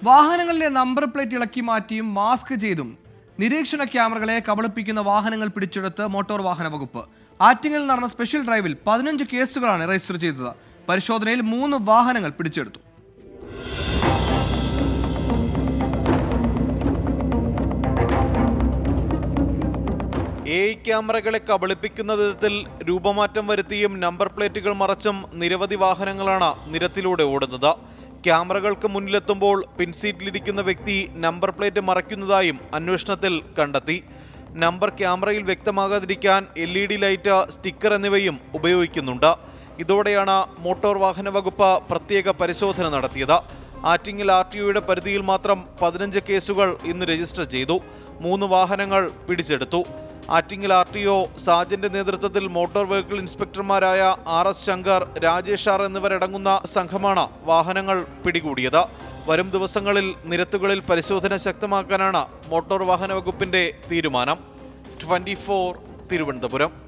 വാഹനങ്ങളിലെ number plate ഇളക്കി മാറ്റിയും mask ചെയ്തും നിരീക്ഷണ ക്യാമറകളെ കബളിപ്പിക്കുന്ന വാഹനങ്ങൾ പിടിച്ചെടുത്ത് മോട്ടോർ വാഹന വകുപ്പ് ആറ്റിങ്ങൽ നടന്ന സ്പെഷ്യൽ ഡ്രൈവിൽ പതിനഞ്ച് കേസുകളാണ് രജിസ്റ്റർ ചെയ്തത് പരിശോധനയിൽ മൂന്ന് വാഹനങ്ങൾ പിടിച്ചെടുത്തു എ ഐ ക്യാമറകളെ കബളിപ്പിക്കുന്ന വിധത്തിൽ രൂപമാറ്റം വരുത്തിയും നമ്പർ പ്ലേറ്റുകൾ മറച്ചും നിരവധി വാഹനങ്ങളാണ് നിരത്തിലൂടെ ഓടുന്നത് ക്യാമറകൾക്ക് മുന്നിലെത്തുമ്പോൾ പിൻസീറ്റിലിരിക്കുന്ന വ്യക്തി നമ്പർ പ്ലേറ്റ് മറയ്ക്കുന്നതായും അന്വേഷണത്തിൽ കണ്ടെത്തി നമ്പർ ക്യാമറയിൽ വ്യക്തമാകാതിരിക്കാൻ L E D light sticker എന്നിവയും ഉപയോഗിക്കുന്നുണ്ട് ഇതോടെയാണ് മോട്ടോർ വാഹന വകുപ്പ് പ്രത്യേക പരിശോധന നടത്തിയത് ആറ്റിങ്ങൽ ആർ ടി ഒയുടെ പരിധിയിൽ മാത്രം പതിനഞ്ച് കേസുകൾ ഇന്ന് രജിസ്റ്റർ ചെയ്തു മൂന്ന് വാഹനങ്ങൾ പിടിച്ചെടുത്തു ആറ്റിങ്ങൽ ആർ ടി ഒ സാജന്റെ നേതൃത്വത്തിൽ മോട്ടോർ വെഹിക്കിൾ ഇൻസ്പെക്ടർമാരായ R S Shankar Rajesh R എന്നിവരടങ്ങുന്ന സംഘമാണ് വാഹനങ്ങൾ പിടികൂടിയത് വരും ദിവസങ്ങളിൽ നിരത്തുകളിൽ പരിശോധന ശക്തമാക്കാനാണ് മോട്ടോർ വാഹന വകുപ്പിന്റെ തീരുമാനം ട്വന്റി തിരുവനന്തപുരം